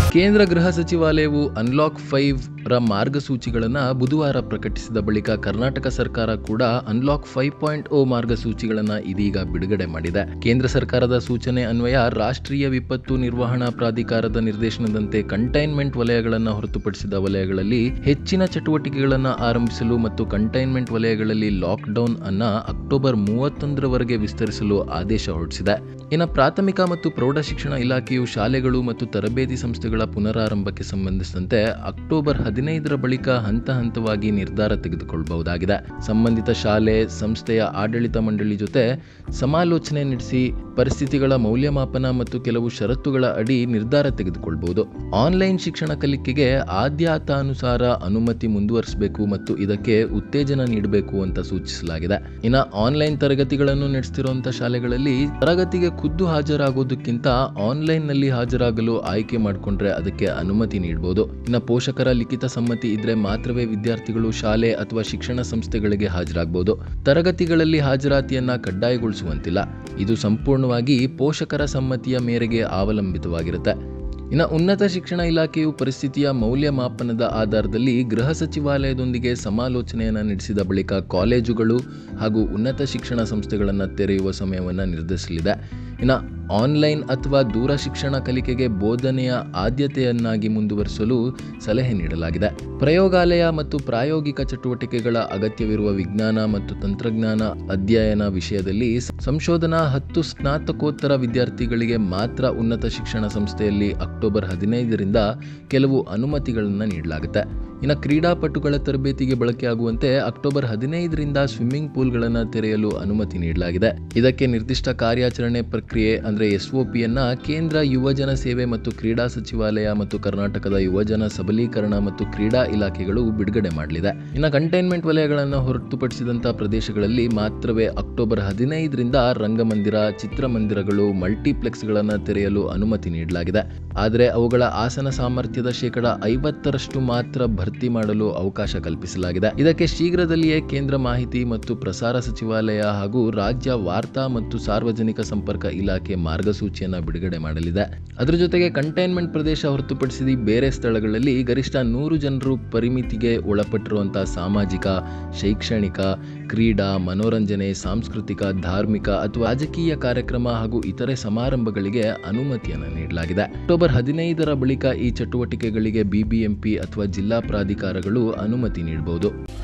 ಕೇಂದ್ರ ಗೃಹ ಸಚಿವಾಲಯವು ಅನ್ಲಾಕ್ ಫೈವ್ ರ ಮಾರ್ಗಸೂಚಿಗಳನ್ನು ಬುಧವಾರ ಪ್ರಕಟಿಸಿದ ಬಳಿಕ ಕರ್ನಾಟಕ ಸರ್ಕಾರ ಕೂಡ ಅನ್ಲಾಕ್ ಫೈವ್ ಪಾಯಿಂಟ್ ಓ ಮಾರ್ಗಸೂಚಿಗಳನ್ನು ಇದೀಗ ಬಿಡುಗಡೆ ಮಾಡಿದೆ ಕೇಂದ್ರ ಸರ್ಕಾರದ ಸೂಚನೆ ಅನ್ವಯ ರಾಷ್ಟ್ರೀಯ ವಿಪತ್ತು ನಿರ್ವಹಣಾ ಪ್ರಾಧಿಕಾರದ ನಿರ್ದೇಶನದಂತೆ ಕಂಟೈನ್ಮೆಂಟ್ ವಲಯಗಳನ್ನು ಹೊರತುಪಡಿಸಿದ ವಲಯಗಳಲ್ಲಿ ಹೆಚ್ಚಿನ ಚಟುವಟಿಕೆಗಳನ್ನು ಆರಂಭಿಸಲು ಮತ್ತು ಕಂಟೈನ್ಮೆಂಟ್ ವಲಯಗಳಲ್ಲಿ ಲಾಕ್ಡೌನ್ ಅನ್ನ ಅಕ್ಟೋಬರ್ ಮೂವತ್ತೊಂದರವರೆಗೆ ವಿಸ್ತರಿಸಲು ಆದೇಶ ಹೊರಡಿಸಿದೆ ಇನ್ನು ಪ್ರಾಥಮಿಕ ಮತ್ತು ಪ್ರೌಢಶಿಕ್ಷಣ ಇಲಾಖೆಯು ಶಾಲೆಗಳು ಮತ್ತು ತರಬೇತಿ ಸಂಸ್ಥೆಗಳ ಪುನರಾರಂಭಕ್ಕೆ ಸಂಬಂಧಿಸಿದಂತೆ ಅಕ್ಟೋಬರ್ ಹದಿನೈದರ ಬಳಿಕ ಹಂತ ಹಂತವಾಗಿ ನಿರ್ಧಾರ ತೆಗೆದುಕೊಳ್ಳಬಹುದಾಗಿದೆ ಸಂಬಂಧಿತ ಶಾಲೆ ಸಂಸ್ಥೆಯ ಆಡಳಿತ ಮಂಡಳಿ ಜೊತೆ ಸಮಾಲೋಚನೆ ನಡೆಸಿ ಪರಿಸ್ಥಿತಿಗಳ ಮೌಲ್ಯಮಾಪನ ಮತ್ತು ಕೆಲವು ಷರತ್ತುಗಳ ಅಡಿ ನಿರ್ಧಾರ ತೆಗೆದುಕೊಳ್ಳಬಹುದು ಆನ್ಲೈನ್ ಶಿಕ್ಷಣ ಕಲಿಕೆಗೆ ಆದ್ಯತಾನುಸಾರ ಅನುಮತಿ ಮುಂದುವರಿಸಬೇಕು ಮತ್ತು ಇದಕ್ಕೆ ಉತ್ತೇಜನ ನೀಡಬೇಕು ಅಂತ ಸೂಚಿಸಲಾಗಿದೆ ಇನ್ನು ಆನ್ಲೈನ್ ತರಗತಿಗಳನ್ನು ನಡೆಸ್ತಿರುವಂತಹ ಶಾಲೆಗಳಲ್ಲಿ ತರಗತಿಗೆ ಖುದ್ದು ಹಾಜರಾಗೋದಕ್ಕಿಂತ ಆನ್ಲೈನ್ ನಲ್ಲಿ ಹಾಜರಾಗಲು ಆಯ್ಕೆ ಮಾಡಿಕೊಂಡ್ರೆ ಅದಕ್ಕೆ ಅನುಮತಿ ನೀಡಬಹುದು ಇನ್ನು ಪೋಷಕರ ಲಿಖಿತ ಸಮ್ಮತಿ ಇದ್ರೆ ಮಾತ್ರವೇ ವಿದ್ಯಾರ್ಥಿಗಳು ಶಾಲೆ ಅಥವಾ ಶಿಕ್ಷಣ ಸಂಸ್ಥೆಗಳಿಗೆ ಹಾಜರಾಗಬಹುದು ತರಗತಿಗಳಲ್ಲಿ ಹಾಜರಾತಿಯನ್ನ ಕಡ್ಡಾಯಗೊಳಿಸುವಂತಿಲ್ಲ ಇದು ಸಂಪೂರ್ಣವಾಗಿ ಪೋಷಕರ ಸಮ್ಮತಿಯ ಮೇರೆಗೆ ಅವಲಂಬಿತವಾಗಿರುತ್ತೆ ಇನ್ನು ಉನ್ನತ ಶಿಕ್ಷಣ ಇಲಾಖೆಯು ಪರಿಸ್ಥಿತಿಯ ಮೌಲ್ಯಮಾಪನದ ಆಧಾರದಲ್ಲಿ ಗೃಹ ಸಚಿವಾಲಯದೊಂದಿಗೆ ಸಮಾಲೋಚನೆಯನ್ನು ನಡೆಸಿದ ಬಳಿಕ ಕಾಲೇಜುಗಳು ಹಾಗೂ ಉನ್ನತ ಶಿಕ್ಷಣ ಸಂಸ್ಥೆಗಳನ್ನು ತೆರೆಯುವ ಸಮಯವನ್ನು ನಿರ್ಧರಿಸಲಿದೆ ಇನ್ನು ಆನ್ಲೈನ್ ಅಥವಾ ದೂರ ಶಿಕ್ಷಣ ಕಲಿಕೆಗೆ ಬೋಧನೆಯ ಆದ್ಯತೆಯನ್ನಾಗಿ ಮುಂದುವರಿಸಲು ಸಲಹೆ ನೀಡಲಾಗಿದೆ ಪ್ರಯೋಗಾಲಯ ಮತ್ತು ಪ್ರಾಯೋಗಿಕ ಚಟುವಟಿಕೆಗಳ ಅಗತ್ಯವಿರುವ ವಿಜ್ಞಾನ ಮತ್ತು ತಂತ್ರಜ್ಞಾನ ಅಧ್ಯಯನ ವಿಷಯದಲ್ಲಿ ಸಂಶೋಧನಾ ಹತ್ತು ಸ್ನಾತಕೋತ್ತರ ವಿದ್ಯಾರ್ಥಿಗಳಿಗೆ ಮಾತ್ರ ಉನ್ನತ ಶಿಕ್ಷಣ ಸಂಸ್ಥೆಯಲ್ಲಿ ಅಕ್ಟೋಬರ್ ಹದಿನೈದರಿಂದ ಕೆಲವು ಅನುಮತಿಗಳನ್ನು ನೀಡಲಾಗುತ್ತೆ ಇನ್ನು ಕ್ರೀಡಾಪಟುಗಳ ತರಬೇತಿಗೆ ಬಳಕೆಯಾಗುವಂತೆ ಅಕ್ಟೋಬರ್ ಹದಿನೈದರಿಂದ ಸ್ವಿಮ್ಮಿಂಗ್ ಪೂಲ್ಗಳನ್ನು ತೆರೆಯಲು ಅನುಮತಿ ನೀಡಲಾಗಿದೆ ಇದಕ್ಕೆ ನಿರ್ದಿಷ್ಟ ಕಾರ್ಯಾಚರಣೆ ಪ್ರಕ್ರಿಯೆ ಅಂದರೆ ಎಸ್ಒಪಿಯನ್ನ ಕೇಂದ್ರ ಯುವಜನ ಸೇವೆ ಮತ್ತು ಕ್ರೀಡಾ ಸಚಿವಾಲಯ ಮತ್ತು ಕರ್ನಾಟಕದ ಯುವಜನ ಸಬಲೀಕರಣ ಮತ್ತು ಕ್ರೀಡಾ ಇಲಾಖೆಗಳು ಬಿಡುಗಡೆ ಮಾಡಲಿದೆ ಇನ್ನು ಕಂಟೈನ್ಮೆಂಟ್ ವಲಯಗಳನ್ನು ಹೊರತುಪಡಿಸಿದಂತಹ ಪ್ರದೇಶಗಳಲ್ಲಿ ಮಾತ್ರವೇ ಅಕ್ಟೋಬರ್ ಹದಿನೈದರಿಂದ ರಂಗಮಂದಿರ ಚಿತ್ರಮಂದಿರಗಳು ಮಲ್ಟಿಪ್ಲೆಕ್ಸ್ಗಳನ್ನು ತೆರೆಯಲು ಅನುಮತಿ ನೀಡಲಾಗಿದೆ ಆದರೆ ಅವುಗಳ ಆಸನ ಸಾಮರ್ಥ್ಯದ ಶೇಕಡ ಐವತ್ತರಷ್ಟು ಮಾತ್ರ ಭರ್ತಿ ಮಾಡಲು ಅವಕಾಶ ಕಲ್ಪಿಸಲಾಗಿದೆ ಇದಕ್ಕೆ ಶೀಘ್ರದಲ್ಲಿಯೇ ಕೇಂದ್ರ ಮಾಹಿತಿ ಮತ್ತು ಪ್ರಸಾರ ಸಚಿವಾಲಯ ಹಾಗೂ ರಾಜ್ಯ ವಾರ್ತಾ ಮತ್ತು ಸಾರ್ವಜನಿಕ ಸಂಪರ್ಕ ಇಲಾಖೆ ಮಾರ್ಗಸೂಚಿಯನ್ನ ಬಿಡುಗಡೆ ಮಾಡಲಿದೆ ಅದರ ಜೊತೆಗೆ ಕಂಟೈನ್ಮೆಂಟ್ ಪ್ರದೇಶ ಹೊರತುಪಡಿಸಿ ಬೇರೆ ಸ್ಥಳಗಳಲ್ಲಿ ಗರಿಷ್ಠ ನೂರು ಜನರು ಪರಿಮಿತಿಗೆ ಒಳಪಟ್ಟಿರುವಂತಹ ಸಾಮಾಜಿಕ ಶೈಕ್ಷಣಿಕ ಕ್ರೀಡಾ ಮನೋರಂಜನೆ ಸಾಂಸ್ಕೃತಿಕ ಧಾರ್ಮಿಕ ಅಥವಾ ರಾಜಕೀಯ ಕಾರ್ಯಕ್ರಮ ಹಾಗೂ ಇತರೆ ಸಮಾರಂಭಗಳಿಗೆ ಅನುಮತಿಯನ್ನು ನೀಡಲಾಗಿದೆ ಅಕ್ಟೋಬರ್ ಹದಿನೈದರ ಬಳಿಕ ಈ ಚಟುವಟಿಕೆಗಳಿಗೆ ಬಿಬಿಎಂಪಿ ಅಥವಾ ಜಿಲ್ಲಾ ಪ್ರಾಧಿಕಾರಗಳು ಅನುಮತಿ ನೀಡಬಹುದು